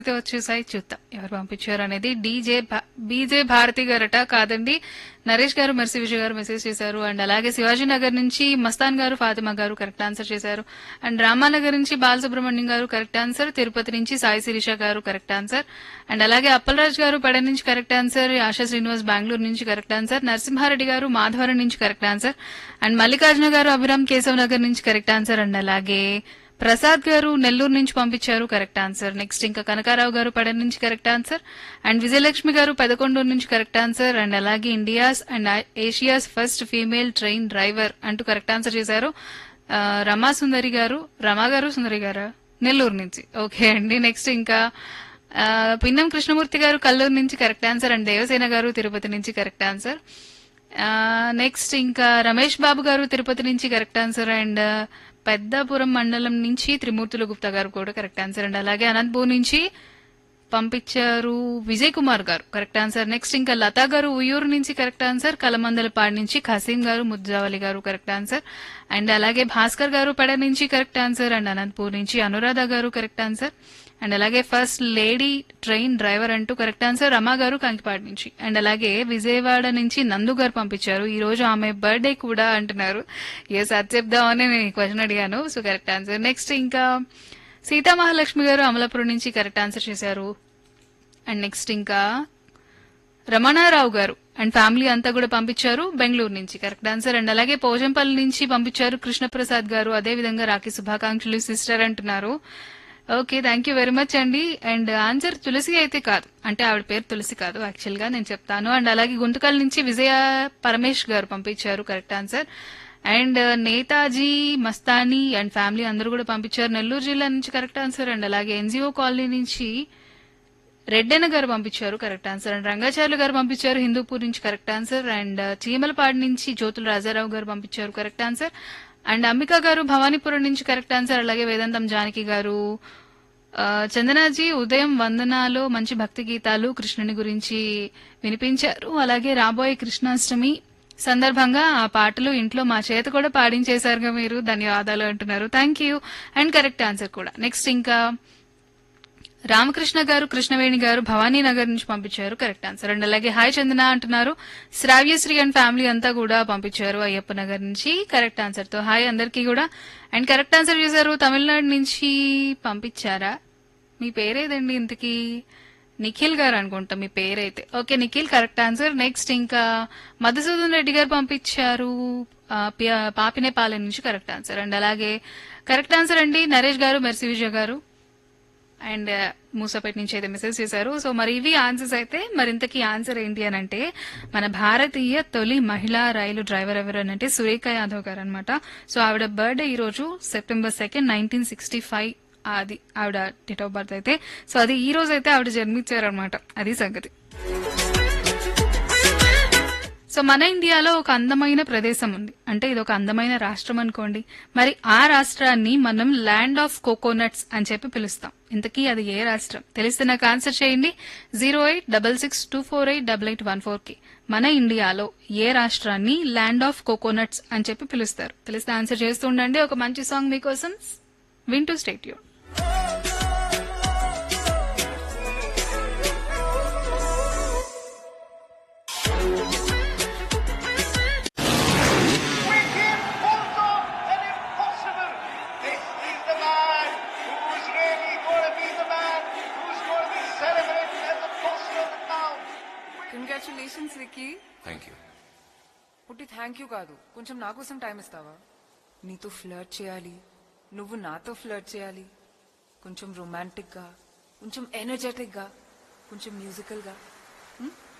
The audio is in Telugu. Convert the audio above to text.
అయితే వచ్చేసాయి చూద్దాం ఎవరు పంపించారు అనేది డీజే భా- బీజే భారతి గారట కాదండి నరేష్ గారు మెర్సి విజయ్ గారు మెసేజ్ చేశారు అండ్ అలాగే శివాజీ నగర్ నుంచి మస్తాన్ గారు ఫాతిమా గారు కరెక్ట్ ఆన్సర్ చేశారు అండ్ రామానగర్ నుంచి బాలసుబ్రహ్మణ్యం గారు కరెక్ట్ ఆన్సర్ తిరుపతి నుంచి సాయి శిరీష గారు కరెక్ట్ ఆన్సర్ అండ్ అలాగే అప్పలరాజ్ గారు పెడ నుంచి కరెక్ట్ ఆన్సర్ ఆశా శ్రీనివాస్ బెంగళూరు నుంచి కరెక్ట్ ఆన్సర్ నరసింహారెడ్డి గారు మాధవరం నుంచి కరెక్ట్ ఆన్సర్ అండ్ మల్లికార్జున గారు అభిరామ్ కేశవ్ నగర్ నుంచి కరెక్ట్ ఆన్సర్ అండ్ అలాగే ప్రసాద్ గారు నెల్లూరు నుంచి పంపించారు కరెక్ట్ ఆన్సర్ నెక్స్ట్ ఇంకా కనకారావు గారు పడన్ నుంచి కరెక్ట్ ఆన్సర్ అండ్ విజయలక్ష్మి గారు పెదకొండూరు నుంచి కరెక్ట్ ఆన్సర్ అండ్ అలాగే India's and Asia's first female train driver అంటూ కరెక్ట్ ఆన్సర్ చేశారు ఆ, రమా సుందరి గారు రమా గారు సుందరి గారా నెల్లూరు నుంచి ఓకే అండి నెక్స్ట్ ఇంకా ఆ, పిన్నం కృష్ణమూర్తి గారు కల్లూరు నుంచి కరెక్ట్ ఆన్సర్ అండ్ దేవసేన గారు తిరుపతి నుంచి కరెక్ట్ ఆన్సర్ నెక్స్ట్ ఇంకా రమేష్ బాబు గారు తిరుపతి నుంచి కరెక్ట్ ఆన్సర్ అండ్ పెద్దాపురం మండలం నుంచి త్రిమూర్తుల గుప్తా గారు కూడా కరెక్ట్ ఆన్సర్ అండ్ అలాగే అనంతపూర్ నుంచి పంపించారు విజయ్ కుమార్ గారు కరెక్ట్ ఆన్సర్ నెక్స్ట్ ఇంకా లతా గారు ఉయ్యూరు నుంచి కరెక్ట్ ఆన్సర్ కలమందలపాడు నుంచి ఖసీం గారు ముజ్జావలి గారు కరెక్ట్ ఆన్సర్ అండ్ అలాగే భాస్కర్ గారు పెడ నుంచి కరెక్ట్ ఆన్సర్ అండ్ అనంతపూర్ నుంచి అనురాధ గారు కరెక్ట్ ఆన్సర్ అండ్ అలాగే ఫస్ట్ లేడీ ట్రైన్ డ్రైవర్ అంటూ కరెక్ట్ ఆన్సర్ రమా గారు కంకిపాడు నుంచి అండ్ అలాగే విజయవాడ నుంచి నందు గారు పంపించారు ఈ రోజు ఆమె బర్త్డే కూడా అంటున్నారు ఎస్ అది చెప్దామని నేను క్వశ్చన్ అడిగాను సో కరెక్ట్ ఆన్సర్ నెక్స్ట్ ఇంకా సీతా మహాలక్ష్మి గారు అమలాపురం నుంచి కరెక్ట్ ఆన్సర్ చేశారు అండ్ నెక్స్ట్ ఇంకా రమణారావు గారు అండ్ ఫ్యామిలీ అంతా కూడా పంపించారు బెంగళూరు నుంచి కరెక్ట్ ఆన్సర్ అండ్ అలాగే పోజంపల్లి నుంచి పంపించారు కృష్ణప్రసాద్ గారు అదే విధంగా రాఖీ శుభాకాంక్షలు సిస్టర్ అంటున్నారు okay thank you very much అండి అండ్ ఆన్సర్ తులసి అయితే కాదు అంటే ఆవిడ పేరు తులసి కాదు యాక్చువల్ గా నేను చెప్తాను అండ్ అలాగే గుంతకల్ నుంచి విజయ పరమేష్ గారు పంపించారు correct answer and Netaji Mastani and family అందరూ కూడా పంపించారు నెల్లూరు జిల్లా నుంచి కరెక్ట్ ఆన్సర్ అండ్ అలాగే ఎన్జిఓ కాలనీ నుంచి రెడ్డెన గారు పంపించారు కరెక్ట్ ఆన్సర్ అండ్ రంగాచార్యులు గారు పంపించారు హిందూపూర్ నుంచి కరెక్ట్ ఆన్సర్ అండ్ చీమలపాడు నుంచి జ్యోతుల రాజారావు గారు పంపించారు కరెక్ట్ ఆన్సర్ అండ్ అంబిక గారు భవానీపురం నుంచి కరెక్ట్ ఆన్సర్ అలాగే వేదాంతం జానకి గారు ఆ, చందనాజీ ఉదయం వందనాలో మంచి భక్తి గీతాలు కృష్ణుని గురించి వినిపించారు అలాగే రాబోయే కృష్ణాష్టమి సందర్భంగా ఆ పాటలు ఇంట్లో మా చేత కూడా పాడించేశారుగా మీరు ధన్యవాదాలు అంటున్నారు thank you and correct answer కూడా నెక్స్ట్ ఇంకా రామకృష్ణ గారు కృష్ణవేణి గారు భవానీ నగర్ నుంచి పంపించారు కరెక్ట్ ఆన్సర్ అండ్ అలాగే హాయ్ చందన అంటున్నారు శ్రావ్యశ్రీ అండ్ ఫ్యామిలీ అంతా కూడా పంపించారు అయ్యప్ప నగర్ నుంచి కరెక్ట్ ఆన్సర్ తో హాయ్ అందరికీ కూడా అండ్ కరెక్ట్ ఆన్సర్ చేశారు తమిళనాడు నుంచి పంపించారా మీ పేరేదండి ఇంతకీ నిఖిల్ గారు అనుకుంటా మీ పేరైతే okay Nikhil correct answer next ఇంకా మధుసూదన్ రెడ్డి గారు పంపించారు ఆ, పి- పాపినేపాలెం నుంచి కరెక్ట్ ఆన్సర్ అండ్ అలాగే కరెక్ట్ ఆన్సర్ అండి నరేష్ గారు మెర్సి విజయ్ గారు అండ్ మూసాపేట నుంచి అయితే మెసేజ్ చేశారు సో మరి ఇవి ఆన్సర్స్ అయితే మరింతకి ఆన్సర్ ఏంటి అని అంటే మన భారతీయ తొలి మహిళా రైలు డ్రైవర్ ఎవరు అని అంటే సురేఖ యాదవ్ గారు అనమాట సో ఆవిడ బర్త్డే ఈ రోజు September second nineteen sixty five అది ఆవిడ డేట్ ఆఫ్ బర్త్ అయితే సో అది ఈ రోజు అయితే ఆవిడ జన్మించారనమాట అది సంగతి సో మన ఇండియాలో ఒక అందమైన ప్రదేశం ఉంది అంటే ఇది ఒక అందమైన రాష్ట్రం అనుకోండి మరి ఆ రాష్ట్రాన్ని మనం ల్యాండ్ ఆఫ్ కోకోనట్స్ అని చెప్పి పిలుస్తాం ఇంతకీ అది ఏ రాష్ట్రం తెలిస్తే నాకు ఆన్సర్ చేయండి zero eight double six two four eight double eight one four కి మన ఇండియాలో ఏ రాష్ట్రాన్ని ల్యాండ్ ఆఫ్ కోకోనట్స్ అని చెప్పి పిలుస్తారు తెలిస్తే ఆన్సర్ చేస్తూ ఉండండి ఒక మంచి సాంగ్ మీకోసం వింటూ స్టేట్ యూన్ We give Bulldog an impossible. This is the man who's really going to be the man who's going to be celebrated as the boss of the town. Congratulations Vicky thank you పుట్టి థ్యాంక్ యూ కాదు కొంచెం నా కోసం టైం ఇస్తావా నీతో ఫ్లర్ట్ చేయాలి నువ్వు నాతో ఫ్లర్ట్ చేయాలి కొంచెం రొమాంటిక్ గా కొంచెం ఎనర్జెటిక్ గా కొంచెం మ్యూజికల్ గా